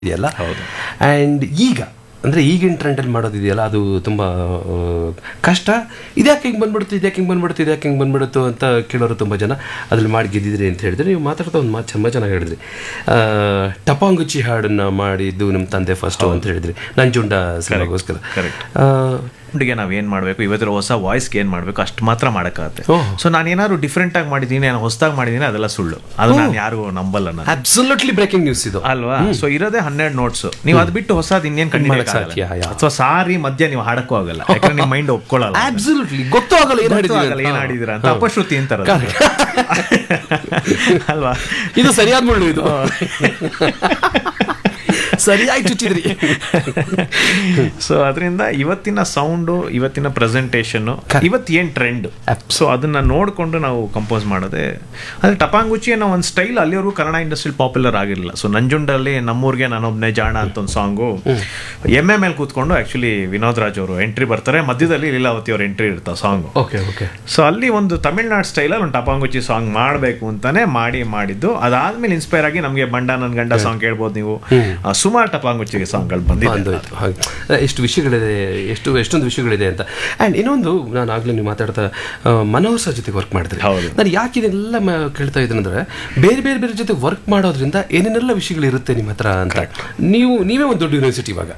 ಇದೆಯಲ್ಲ ಆ್ಯಂಡ್ ಈಗ ಅಂದರೆ ಈಗಿನ ಟ್ರೆಂಡಲ್ಲಿ ಮಾಡೋದಿದೆಯಲ್ಲ ಅದು ತುಂಬ ಆ, ಕಷ್ಟ ಇದ್ಯಾಕೆ ಹಿಂಗೆ ಬಂದ್ಬಿಡ್ತು ಇದ್ಯಾಕೆ ಹಿಂಗೆ ಬಂದ್ಬಿಡ್ತು ಇದ್ಯಾಕೆ ಹಿಂಗೆ ಬಂದ್ಬಿಡುತ್ತು ಅಂತ ಕೇಳೋರು ತುಂಬ ಜನ ಅದ್ರಲ್ಲಿ ಮಾಡಿ ಗೆದ್ದಿದ್ರಿ ಅಂತ ಹೇಳಿದ್ರೆ ನೀವು ಮಾತಾಡ್ತಾ ಒಂದು ಮಾತು ತುಂಬ ಚೆನ್ನಾಗಿ ಹೇಳಿದ್ರಿ ಆ, ಟಪಾಂಗುಚಿ ಹಾಡನ್ನು ಮಾಡಿದ್ದು ನಿಮ್ಮ ತಂದೆ ಫಸ್ಟು ಅಂತ ಹೇಳಿದ್ರಿ ನಂಜುಂಡ ಸಿನಿಮಾಗೋಸ್ಕರ correct. ಆ, ಗೆ ನಾವ್ ಏನ್ ಮಾಡ್ಬೇಕು ಇವತ್ತಿನ ಹೊಸ ವಾಯ್ಸ್ಗೆ ಏನ್ ಮಾಡ್ಬೇಕು ಅಷ್ಟು ಮಾತ್ರ ಮಾಡಕ್ಕಾಗತ್ತೆ ಓಹ್. ಸೊ ನಾನು ಏನಾದ್ರು ಡಿಫ್ರೆಂಟ್ ಆಗಿ ಮಾಡಿದೀನಿ ನಾನು ಹೊಸದಾಗಿ ಮಾಡಿದೀನಿ ಅದೆಲ್ಲ ಸುಳ್ಳು ಅದು ನಾನು ಯಾರು ನಂಬಲ್ಲ ನಾನು ಅಬ್ಸಲ್ಯೂಟ್ಲಿ ಬ್ರೇಕಿಂಗ್ ನ್ಯೂಸ್ ಇದು ಅಲ್ವಾ ಸೊ ಇರೋದೇ ಹನ್ನೆರಡು ನೋಟ್ಸ್ ನೀವು ಅದ್ ಬಿಟ್ಟು ಹೊಸದ್ ಇನ್ನೇನ್ ಮಾಡಕ್ ಸಾಧ್ಯ, ಯಾ. ಅಥವಾ ಸಾರಿ ಮಧ್ಯ ನೀವು ಹಾಡಕ್ಕೂ ಆಗಲ್ಲ ಯಾಕಂದ್ರೆ ನಿಮ್ ಮೈಂಡ್ ಒಪ್ಕೊಳ್ಳಲ್ಲ ಅಬ್ಸಲ್ಯೂಟ್ಲಿ ಗೊತ್ತೂ ಆಗಲ್ಲ ಏನು ಗೊತ್ತೂ ಆಗಲ್ಲ ಹೇಳಿದ್ರಿ ಏನ್ ಅಂತ. ಆಡಿದಿರ ಅಂತ ಅಪಶ್ರುತಿ ಅಂತಾರ ಅಲ್ವಾ ಇದು ಸರಿಯಾದ ಮುಳ್ಳು ಇದು ಸರಿಯಾಗಿ ಚುಚ್ಚಿದ್ರಿ ಸೊ ಅದರಿಂದ ಇವತ್ತಿನ ಸೌಂಡು ಇವತ್ತಿನ ಪ್ರೆಸೆಂಟೇಷನ್ ಇವತ್ತು ಏನ್ ಟ್ರೆಂಡ್ ಸೊ ಅದನ್ನ ನೋಡ್ಕೊಂಡು ನಾವು ಕಂಪೋಸ್ ಮಾಡೋದೇ ಅಂದ್ರೆ ಟಪಾಂಗುಚಿ ಅನ್ನೋ ಒಂದು ಸ್ಟೈಲ್ ಅಲ್ಲಿವರೆಗೂ ಕನ್ನಡ ಇಂಡಸ್ಟ್ರಿ ಪಾಪ್ಯುಲರ್ ಆಗಿರಲಿಲ್ಲ ಸೊ ನಂಜುಂಡಲ್ಲಿ ನಮ್ಮೂರಿಗೆ ನಾನೊಬ್ನೇ ಜಾಣ ಅಂತ ಒಂದು ಸಾಂಗು ಎಮ್ ಎಮ್ ಎಲ್ ಕೂತ್ಕೊಂಡು ಆಕ್ಚುಲಿ ವಿನೋದ್ ರಾಜ್ ಅವರು ಎಂಟ್ರಿ ಬರ್ತಾರೆ ಮಧ್ಯದಲ್ಲಿ ಲೀಲಾವತಿ ಅವ್ರ ಎಂಟ್ರಿ ಇರ್ತಾವ ಸಾಂಗ್ ಓಕೆ ಓಕೆ ಸೊ ಅಲ್ಲಿ ಒಂದು ತಮಿಳ್ನಾಡು ಸ್ಟೈಲಲ್ಲಿ ಒಂದು ಟಪಾಂಗುಚಿ ಸಾಂಗ್ ಮಾಡಬೇಕು ಅಂತಾನೆ ಮಾಡಿ ಮಾಡಿದ್ದು ಅದಾದ್ಮೇಲೆ ಇನ್ಸ್ಪೈರ್ ಆಗಿ ನಮಗೆ ಬಂಡ ನನ್ನ ಗಂಡ ಸಾಂಗ್ ಕೇಳ್ಬೋದು ನೀವು ಆ, ಸುಮಾರು ಟಪಾಂಗುಚಿಗೆ ಸಾಂಗ್ಗಳು ಬಂದಿದೆ ಬಂದೋಯ್ತು ಹಾಗೆ ಎಷ್ಟು ವಿಷಯಗಳಿದೆ ಎಷ್ಟು ಎಷ್ಟೊಂದು ವಿಷಯಗಳಿದೆ ಅಂತ ಆ್ಯಂಡ್ ಇನ್ನೊಂದು ನಾನು ಆಗಲೇ ನೀವು ಮಾತಾಡ್ತಾ ಆ, ಮನೋಹರ್ ಸರ್ ಜೊತೆ ವರ್ಕ್ ಮಾಡಿದ್ರಿ ಹೌದು. ನಾನು ಯಾಕೆ ಇದೆಲ್ಲ ಮ- ಕೇಳ್ತಾ ಇದ್ದೀನಿ ಅಂದ್ರೆ ಬೇರೆ ಬೇರೆ ಬೇರೆ ಜೊತೆ ವರ್ಕ್ ಮಾಡೋದ್ರಿಂದ ಏನೇನೆಲ್ಲ ವಿಷಯಗಳಿರುತ್ತೆ ನಿಮ್ಮ ಹತ್ರ ಅಂತ ನೀವು ನೀವೇ ಒಂದು ದೊಡ್ಡ ಯೂನಿವರ್ಸಿಟಿ ಇವಾಗ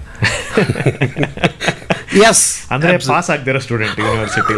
ಎಸ್ ಅಂದ್ರೆ ಪಾಸ್ ಆಗದಿರೋ ಸ್ಟೂಡೆಂಟ್ ಯೂನಿವರ್ಸಿಟಿ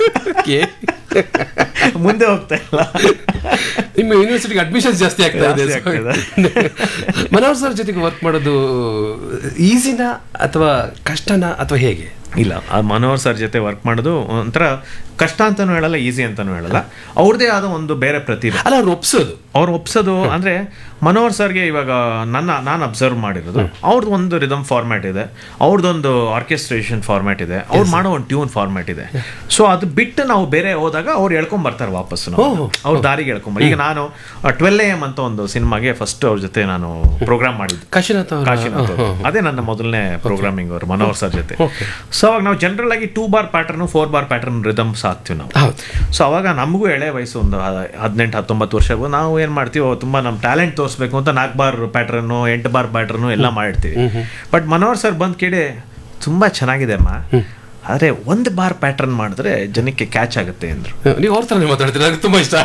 ಮುಂದೆ ಹೋಗ್ತಾ ಇಲ್ಲ ನಿಮ್ಮ ಯೂನಿವರ್ಸಿಟಿಗೆ ಅಡ್ಮಿಷನ್ಸ್ ಜಾಸ್ತಿ ಆಗ್ತಾ ಇದೆ ಜಾಸ್ತಿ ಆಗ್ತಾ ಮನೋಹರ್ ಸರ್ ಜೊತೆಗೆ ವರ್ಕ್ ಮಾಡೋದು ಈಸಿನಾ ಅಥವಾ ಕಷ್ಟನಾ ಅಥವಾ ಹೇಗೆ ಇಲ್ಲ ಆ ಮನೋಹರ್ ಸರ್ ಜೊತೆ ವರ್ಕ್ ಮಾಡೋದು ಒಂಥರ ಕಷ್ಟ ಅಂತಾನು ಹೇಳಲ್ಲ ಈಸಿ ಅಂತಾನು ಹೇಳಲ್ಲ ಅವ್ರದೇ ಆದ ಒಂದು ಬೇರೆ ಪ್ರತಿಭೆ ಅಲ್ಲ ಅವ್ರು ಒಪ್ಸೋದು ಅವ್ರು ಒಪ್ಸೋದು ಅಂದ್ರೆ ಮನೋಹರ್ ಸರ್ಗೆ ಇವಾಗ ನನ್ನ ನಾನು ಅಬ್ಸರ್ವ್ ಮಾಡಿರೋದು ಅವ್ರದ್ದು ಒಂದು ರಿದಮ್ ಫಾರ್ಮ್ಯಾಟ್ ಇದೆ ಅವ್ರದ್ದೊಂದು ಆರ್ಕೆಸ್ಟ್ರೇಷನ್ ಫಾರ್ಮ್ಯಾಟ್ ಇದೆ ಅವ್ರು ಮಾಡೋ ಒಂದು ಟ್ಯೂನ್ ಫಾರ್ಮ್ಯಾಟ್ ಇದೆ ಸೊ ಅದು ಬಿಟ್ಟು ನಾವು ಬೇರೆ ಹೋದಾಗ ಅವ್ರು ಎಳ್ಕೊಂಡ್ ಬರ್ತಾರೆ ವಾಪಸ್ ಓಹ್. ಅವ್ರ ದಾರಿಗೆ ಎಳ್ಕೊಂಬ ಈಗ ನಾನು ಟ್ವೆಲ್ ಎ ಎಮ್ ಅಂತ ಒಂದು ಸಿನಿಮಾಗೆ ಫಸ್ಟ್ ಅವ್ರ ಜೊತೆ ನಾನು ಪ್ರೋಗ್ರಾಮ್ ಮಾಡಿದ್ದು ಕಾಶಿನಾಥ್ ಅವರ ಕಾಶಿನಾಥ್ ಅವ್ರು. ಅದೇ ನನ್ನ ಮೊದಲನೇ ಪ್ರೋಗ್ರಾಮಿಂಗ್ ಅವರು ಮನೋಹರ್ ಸರ್ ಜೊತೆ ಸೊ ಅವಾಗ ನಾವು ಜನರಲ್ ಆಗಿ two bar pattern four bar pattern rhythms ಹಾಕ್ತಿವಿ ನಾವು ಹೌದು ಸೊ ಅವಾಗ ನಮಗೂ ಎಳೆ ವಯಸ್ಸು ಒಂದು ಹದಿನೆಂಟು ಹತ್ತೊಂಬತ್ತು ವರ್ಷ ನಾವು ಏನು ಮಾಡ್ತೀವಿ ಓ, ತುಂಬಾ ನಮ್ಮ ಟ್ಯಾಲೆಂಟ್ ತೋರಿಸ್ಬೇಕು ಅಂತ ನಾಲ್ಕು ಬಾರ್ ಪ್ಯಾಟ್ರನ್ನು ಎಂಟು ಬಾರ್ ಪ್ಯಾಟ್ರನ್ನು ಎಲ್ಲ ಮಾಡಿರ್ತೀವಿ ಬಟ್ ಮನೋಹರ್ ಸರ್ ಬಂದು ಕೇಳಿ ತುಂಬಾ ಚೆನ್ನಾಗಿದೆ ಅಮ್ಮ ಆದರೆ ಒಂದು ಬಾರ್ ಪ್ಯಾಟರ್ನ್ ಮಾಡಿದ್ರೆ ಜನಕ್ಕೆ ಕ್ಯಾಚ್ ಆಗುತ್ತೆ ಅಂದ್ರು ನೀವು ಅವ್ರ ಥರನೇ ಮಾತಾಡ್ತೀರಾ ನನಗೆ ತುಂಬಾ ಇಷ್ಟ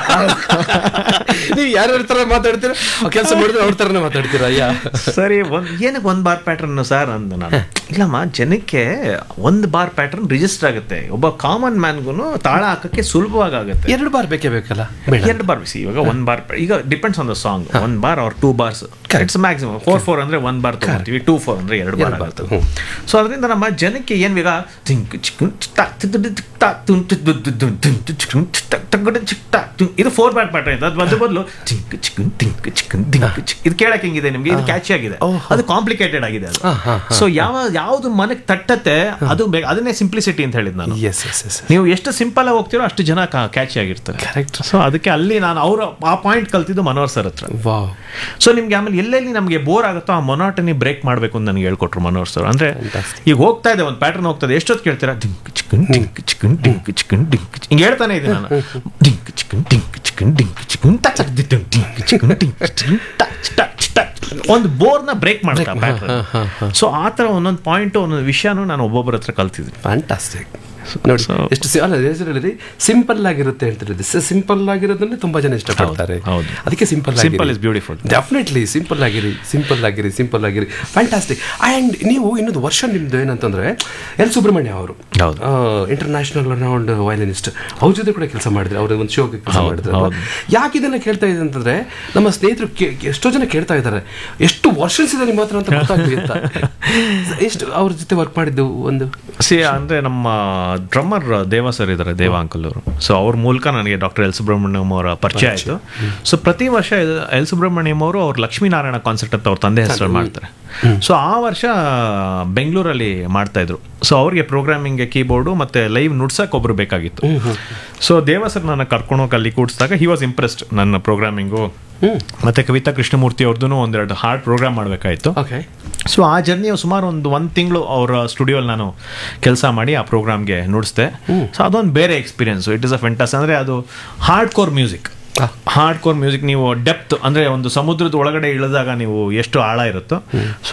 ನೀವು ಯಾರ್ಯಾರ ಥರ ಮಾತಾಡ್ತೀರಾ ಕೆಲಸ ಮಾಡಿದ್ರೆ ಅವ್ರ ಥರನೇ ಮಾತಾಡ್ತೀರಾ ಅಯ್ಯ ಸರಿ ಒಂದ್ ಏನಕ್ಕೆ ಒಂದು ಬಾರ್ ಪ್ಯಾಟರ್ನ್ ಸರ್ ಅಂದ ನಾನು ಇಲ್ಲಮ್ಮ ಜನಕ್ಕೆ ಒಂದು ಬಾರ್ ಪ್ಯಾಟರ್ನ್ ರಿಜಿಸ್ಟರ್ ಆಗುತ್ತೆ ಒಬ್ಬ ಕಾಮನ್ ಮ್ಯಾನ್ಗೂ ತಾಳ ಹಾಕಕ್ಕೆ ಸುಲಭವಾಗಿ ಆಗುತ್ತೆ ಎರಡು ಬಾರ್ ಬೇಕೇ ಬೇಕಲ್ಲ ಬೇಡ ಎರಡು ಬಾರ್ ಬಿಸಿ ಇವಾಗ ಒಂದ್ ಬಾರ್ ಈಗ depends on the song one bar or two bars it's maximum four four ಅಂದ್ರೆ ಒನ್ ಬಾರ್ ತಗೊಳ್ತೀವಿ ಟೂ ಫೋರ್ ಅಂದ್ರೆ ಎರಡು ಬಾರ್ ಎರಡು bar, ಆಗುತ್ತೆ ಹ್ಮ್. ಸೊ ಅದರಿಂದ ನಮ್ಮ ಜನಕ್ಕೆ ಏನ್ ಬೇಗ ತಿಂಕ್ ಚಿಕ್ಕು ಚಿಕ್ಟ ತಿದ್ದು ತಿಕ್ಟ ತುಂ ತಿದ್ದು ದುದ್ದು ತುಂ ಚಿಕ್ಕು ಚಿಕ್ಟ ತಗಡ ಚಿಕ್ಟ ತುಂ. ಇದು ಫೋರ್ ಬಾರ್ ಪ್ಯಾಟರ್ನ್ ಇದೆ ಅದು ಅದ್ರ ಬದಲು ಚಿಂಕ್ chicken think chicken think chick ಇದು ಕೇಳಕ್ ಹೆಂಗಿದೆ ನಿಮ್ಗೆ ಇದು ಕ್ಯಾಚಿ ಆಗಿದೆ ಓಹ್. ಅದು ಕಾಂಪ್ಲಿಕೇಟೆಡ್ ಆಗಿದೆ ಅದು ಹಾ, ಹಾ, ಸೊ ಯಾವ ಯಾವ್ದು ಮನಕ್ಕೆ ತಟ್ಟತ್ತೆ ಅದು ಬೇಗ ಅದನ್ನೇ ಸಿಂಪ್ಲಿಸಿಟಿ ಅಂತ ಹೇಳಿದ್ ನಾನು ಎಸ್ ಎಸ್ ಎಸ್ ನೀವು ಎಷ್ಟು ಸಿಂಪಲ್ ಆಗಿ ಹೋಗ್ತೀರೋ ಅಷ್ಟು ಜನ ಕ್ಯಾಚಿ ಆಗಿರ್ತಾರೆ Correct. ಸೊ ಅದಕ್ಕೆ ಅಲ್ಲಿ ನಾನು ಅವ್ರ ಆ ಪಾಯಿಂಟ್ ಕಲ್ತಿದ್ದು ಮನೋಹರ್ ಸರ್ ಹತ್ರ ವಾವ್ ಸೊ ನಿಮ್ಗೆ ಆಮೇಲೆ ಎಲ್ಲೆಲ್ಲಿ ನಮಗೆ ಬೋರ್ ಆಗುತ್ತೋ ಆ ಮೊನಾಟನಿ ಬ್ರೇಕ್ ಮಾಡಬೇಕು ಅಂತ ನನಗೆ ಹೇಳ್ಕೊಟ್ರು ಮನೋಹರ್ ಸರ್ ಅಂದ್ರೆ Fantastic. ಈಗ ಹೋಗ್ತಾ ಇದೆ ಒಂದು ಪ್ಯಾಟರ್ನ್ ಹೋಗ್ತದೆ ಎಷ್ಟೊತ್ತು ಕೇಳ್ತೀರಾ dink chicken dink chicken dink chicken dink ಹಿಂಗೆ ಹೇಳ್ತಾನೆ ಇದೆ ನಾನು dink chicken dink chicken dink chicken touch dink chicken dink chicken touch touch touch ಒಂದು ಬೋರ್ನ ಬ್ರೇಕ್ ಮಾಡ್ತಾ ಪ್ಯಾಟರ್ನ್ ಸೊ ಆ ಥರ ಒಂದೊಂದು ಪಾಯಿಂಟ್ ಒಂದೊಂದು ವಿಷಯನೂ ನಾನು ಒಬ್ಬೊಬ್ಬರ ಹತ್ರ ಕಲ್ತಿದ್ದೀನಿ ಫ್ಯಾಂಟಾಸ್ಟಿಕ್ ನೋಡಿ So- ಎಷ್ಟು ಸಿ- ಅಲ್ಲ ಹೆಸರು ಹೇಳಿದ್ರಿ ಸಿಂಪಲ್ ಆಗಿರುತ್ತೆ ಹೇಳ್ತಿರೋದು ಸಿಂಪಲ್ ಆಗಿರೋದನ್ನೇ ತುಂಬಾ ಜನ ಇಷ್ಟಪಡ್ತಾರೆ ಹೌದು. ಅದಕ್ಕೆ simple Simple is beautiful. Definitely simple ಆಗಿರಿ ಸಿಂಪಲ್ ಆಗಿರಿ ಸಿಂಪಲ್ ಆಗಿರಿ ಫ್ಯಾಂಟಾಸ್ಟಿಕ್ ಆ್ಯಂಡ್ ನೀವು ಇನ್ನೊಂದು ವರ್ಷ ನಿಮ್ದು ಏನಂತಂದ್ರೆ ಎಲ್ ಸುಬ್ರಹ್ಮಣ್ಯ ಅವರು ಹೌದು. ಇಂಟರ್ನ್ಯಾಷನಲ್ ರೌಂಡ್ ವಯಲಿನಿಸ್ಟ್ ಅವ್ರ ಜೊತೆ ಕೂಡ ಕೆಲಸ ಮಾಡಿದ್ರೆ ಅವ್ರ ಒಂದು ಶೋಗೆ ಕೆಲಸ ಹೌದು, ಮಾಡಿದ್ರು ಹೌದು. ಯಾಕೆ ಇದನ್ನ ಕೇಳ್ತಾ ಇದೆ ಅಂತಂದ್ರೆ ನಮ್ಮ ಸ್ನೇಹಿತರು ಕೇ- ಎಷ್ಟೋ ಜನ ಕೇಳ್ತಾ ಇದ್ದಾರೆ ಎಷ್ಟು ವರ್ಷನ್ಸ್ ಇದೆ ನಿಮ್ಮ ಹತ್ರ ಅಂತ ಗೊತ್ತಾಗ್ಲಿ ಅಂತ ಎಷ್ಟು ಅವ್ರ ಜೊತೆ ವರ್ಕ್ ಮಾಡಿದ್ದು ಒಂದು ಸಿ ಅಂದ್ರೆ ನಮ್ಮ ಡ್ರಮ್ಮರ್ ದೇವ ಸರ್ ಇದ್ದಾರೆ ದೇವ ಅಂಕಲ್ ಅವರು ಸೊ ಅವ್ರ ಮೂಲಕ ನನಗೆ ಡಾಕ್ಟರ್ ಎಲ್ ಸುಬ್ರಹ್ಮಣ್ಯಂ ಅವರ ಪರಿಚಯ ಆಯಿತು ಸೊ ಪ್ರತಿ ವರ್ಷ ಎಲ್ ಸುಬ್ರಹ್ಮಣ್ಯಂ ಅವರು ಅವ್ರು ಲಕ್ಷ್ಮೀನಾರಾಯಣ ಕಾನ್ಸರ್ಟ್ ಅಂತ ಅವ್ರ ತಂದೆ ಹೆಸರಲ್ಲಿ ಮಾಡ್ತಾರೆ ಸೊ ಆ ವರ್ಷ ಬೆಂಗಳೂರಲ್ಲಿ ಮಾಡ್ತಾ ಇದ್ರು ಸೊ ಅವ್ರಿಗೆ ಪ್ರೋಗ್ರಾಮಿಂಗ್ಗೆ ಕೀಬೋರ್ಡು ಮತ್ತೆ ಲೈವ್ ನುಡ್ಸಕ್ ಒಬ್ರು ಬೇಕಾಗಿತ್ತು ಸೊ ದೇವ ಸರ್ ನನ್ನ ಕರ್ಕೊಂಡೋಗಿ ಅಲ್ಲಿ ಕೂಡಿಸಿದಾಗ ಹಿ ವಾಸ್ ಇಂಪ್ರೆಸ್ಡ್ ನನ್ನ ಪ್ರೋಗ್ರಾಮಿಂಗು ಮತ್ತೆ ಕವಿತಾ ಕೃಷ್ಣಮೂರ್ತಿ ಅವ್ರದ್ದು ಒಂದೆರಡು ಹಾರ್ಡ್ ಪ್ರೋಗ್ರಾಮ್ ಮಾಡಬೇಕಾಯಿತು ಓಕೆ ಸೊ ಆ ಜರ್ನಿ ಸುಮಾರು ಒಂದು ಒಂದು ತಿಂಗಳು ಅವರ ಸ್ಟುಡಿಯೋಲ್ಲಿ ನಾನು ಕೆಲಸ ಮಾಡಿ ಆ ಪ್ರೋಗ್ರಾಮ್ಗೆ ನುಡಿಸ್ದೆ ಸೊ ಅದೊಂದು ಬೇರೆ experience it is a fantasy ಅಂದರೆ ಅದು hard core music hard core music ನೀವು ಡೆಪ್ತ್ ಅಂದ್ರೆ ಒಂದು ಸಮುದ್ರದ ಒಳಗಡೆ ಇಳಿದಾಗ ನೀವು ಎಷ್ಟು ಆಳ ಇರುತ್ತೋ ಸೊ